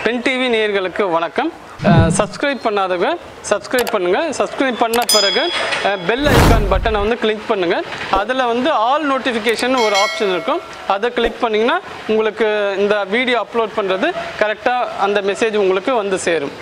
pen TV நேயர்களுக்கு வணக்கம் subscribe பண்ணாதவங்க சப்ஸ்கிரைப் பண்ணுங்க சப்ஸ்கிரைப் பண்ண பிறகு பெல் ஐகான் பட்டனை வந்து கிளிக் பண்ணுங்க அதில் வந்து ஆல் நோட்டிஃபிகேஷன் ஒரு ஆப்ஷன் இருக்கும் அதை கிளிக் பண்ணிங்கன்னா உங்களுக்கு இந்த வீடியோ அப்லோட் பண்ணுறது கரெக்டாக அந்த மெசேஜ் உங்களுக்கு வந்து சேரும்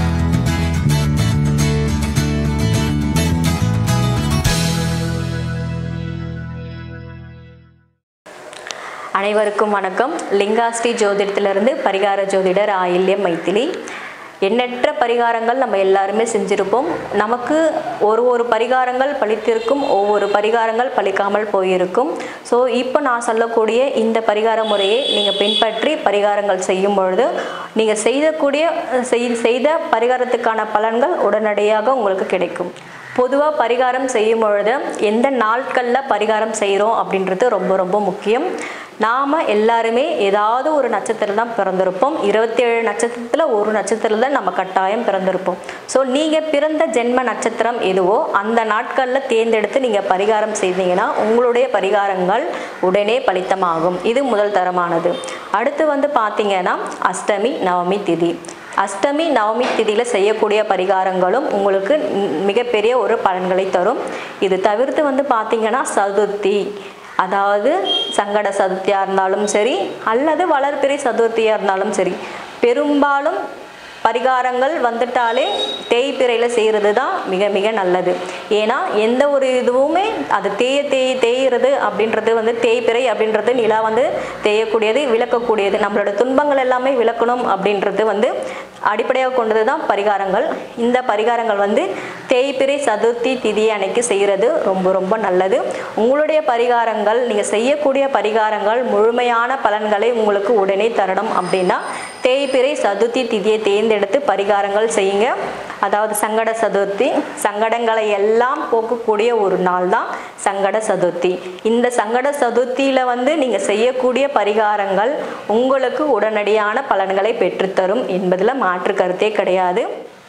அனைவருக்கும் வணக்கம் லிங்காஸ்ரீ ஜோதிடத்திலிருந்து பரிகார ஜோதிடர் ஆயில்யம் மைத்திலி எண்ணற்ற பரிகாரங்கள் நம்ம எல்லாருமே செஞ்சிருப்போம் நமக்கு ஒரு ஒரு பரிகாரங்கள் பலித்திருக்கும் ஒவ்வொரு பரிகாரங்கள் பலிக்காமல் போயிருக்கும் ஸோ இப்போ நான் சொல்லக்கூடிய இந்த பரிகார முறையை நீங்கள் பின்பற்றி பரிகாரங்கள் செய்யும் பொழுது நீங்கள் செய்யக்கூடிய செய்- செய்த பரிகாரத்துக்கான பலன்கள் உடனடியாக உங்களுக்கு கிடைக்கும் பொதுவாக பரிகாரம் செய்யும் பொழுது எந்த நாட்களில் பரிகாரம் செய்கிறோம் அப்படின்றது ரொம்ப ரொம்ப முக்கியம் நாம் எல்லாருமே ஏதாவது ஒரு நட்சத்திரம் தான் பிறந்திருப்போம் இருபத்தேழு நட்சத்திரத்தில் ஒரு நட்சத்திரத்தில் நம்ம கட்டாயம் பிறந்திருப்போம் ஸோ நீங்கள் பிறந்த ஜென்ம நட்சத்திரம் எதுவோ அந்த நாட்களில் தேர்ந்தெடுத்து நீங்கள் பரிகாரம் செய்தீங்கன்னா உங்களுடைய பரிகாரங்கள் உடனே பலித்தமாகும் இது முதல் தரமானது அடுத்து வந்து பார்த்தீங்கன்னா அஷ்டமி நவமி திதி அஷ்டமி நவமி திதியில் செய்யக்கூடிய பரிகாரங்களும் உங்களுக்கு ந- மிகப்பெரிய ஒரு பலன்களை தரும் இது தவிர்த்து வந்து பார்த்தீங்கன்னா சதுர்த்தி அதாவது சங்கட சதுர்த்தியாக இருந்தாலும் சரி அல்லது வளர்பிறை சதுர்த்தியாக இருந்தாலும் சரி பெரும்பாலும் பரிகாரங்கள் வந்துட்டாலே தேய்பிறையில் செய்கிறது தான் மிக மிக நல்லது ஏன்னா எந்த ஒரு இதுவுமே அது தேய தேய் தேய்கிறது அப்படின்றது வந்து தேய்பிறை அப்படின்றது நிலா வந்து தேயக்கூடியது விளக்கக்கூடியது நம்மளோட துன்பங்கள் எல்லாமே விளக்கணும் அப்படின்றது வந்து அடிப்படையாக கொண்டது தான் பரிகாரங்கள் இந்த பரிகாரங்கள் வந்து தேய்பிறை சதுர்த்தி திதி அன்னைக்கு செய்கிறது ரொம்ப ரொம்ப நல்லது உங்களுடைய பரிகாரங்கள் நீங்கள் செய்யக்கூடிய பரிகாரங்கள் முழுமையான பலன்களை உங்களுக்கு உடனே தரணும் அப்படின்னா தேய்பிறை சதுர்த்தி திதியை தேர்ந்தெடுத்து பரிகாரங்கள் செய்யுங்க அதாவது சங்கட சதுர்த்தி சங்கடங்களை எல்லாம் போக்கக்கூடிய ஒரு நாள் தான் சங்கட சதுர்த்தி இந்த சங்கட சதுர்த்தியில் வந்து நீங்கள் செய்யக்கூடிய பரிகாரங்கள் உங்களுக்கு உடனடியான பலன்களை பெற்றுத்தரும் என்பதில் மாற்று கருத்தே கிடையாது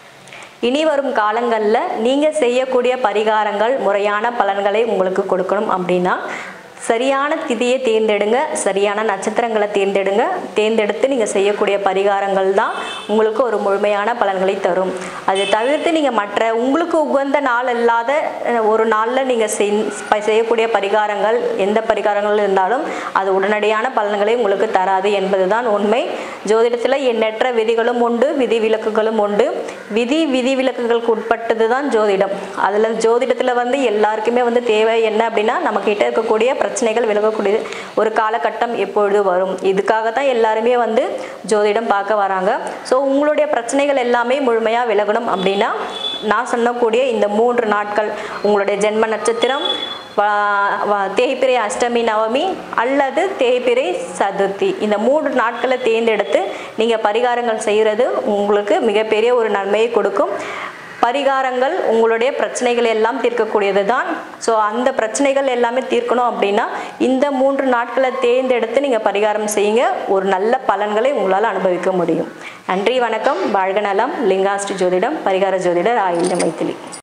இனி வரும் காலங்களில் நீங்கள் செய்யக்கூடிய பரிகாரங்கள் முறையான பலன்களை உங்களுக்கு கொடுக்கணும் அப்படின்னா சரியான திதியை தேர்ந்தெடுங்க சரியான நட்சத்திரங்களை தேர்ந்தெடுங்க தேர்ந்தெடுத்து நீங்கள் செய்யக்கூடிய பரிகாரங்கள் தான் உங்களுக்கு ஒரு முழுமையான பலன்களை தரும் அதை தவிர்த்து நீங்கள் மற்ற உங்களுக்கு உகந்த நாள் இல்லாத அஹ், ஒரு நாளில் நீங்கள் செய்யக்கூடிய பரிகாரங்கள் எந்த பரிகாரங்கள் இருந்தாலும் அது உடனடியான பலன்களை உங்களுக்கு தராது என்பதுதான் உண்மை ஜோதிடத்தில் எண்ணற்ற விதிகளும் உண்டு விதி விலக்குகளும் உண்டு விதி விதி விலக்குகளுக்கு உட்பட்டது தான் ஜோதிடம் அதில் ஜோதிடத்தில் வந்து எல்லாருக்குமே வந்து தேவை என்ன அப்படின்னா நம்ம கிட்ட இருக்கக்கூடிய பிரச்சனைகள் விலகக்கூடியது ஒரு காலகட்டம் எப்பொழுது வரும் இதுக்காக தான் எல்லாருமே வந்து ஜோதிடம் பார்க்க வராங்க ஸோ உங்களுடைய பிரச்சனைகள் எல்லாமே முழுமையாக விலகணும் அப்படின்னா நான் சொன்னக்கூடிய இந்த மூன்று நாட்கள் உங்களுடைய ஜென்ம நட்சத்திரம் வ- வ- தேய்பிறை அஷ்டமி நவமி அல்லது தேய்பிறை சதுர்த்தி இந்த மூன்று நாட்களை தேர்ந்தெடுத்து நீங்கள் பரிகாரங்கள் செய்கிறது உங்களுக்கு மிகப்பெரிய ஒரு நன்மையை கொடுக்கும் பரிகாரங்கள் உங்களுடைய பிரச்சனைகள் எல்லாம் தீர்க்கக்கூடியது தான் ஸோ அந்த பிரச்சனைகள் எல்லாமே தீர்க்கணும் அப்படின்னா இந்த மூன்று நாட்களை தேர்ந்தெடுத்து நீங்கள் பரிகாரம் செய்யுங்க ஒரு நல்ல பலன்களை உங்களால் அனுபவிக்க முடியும் நன்றி வணக்கம் வாழ்க நலம் லிங்காஸ்டி ஜோதிடம் பரிகார ஜோதிடர் ஆயில்ய மைத்திலி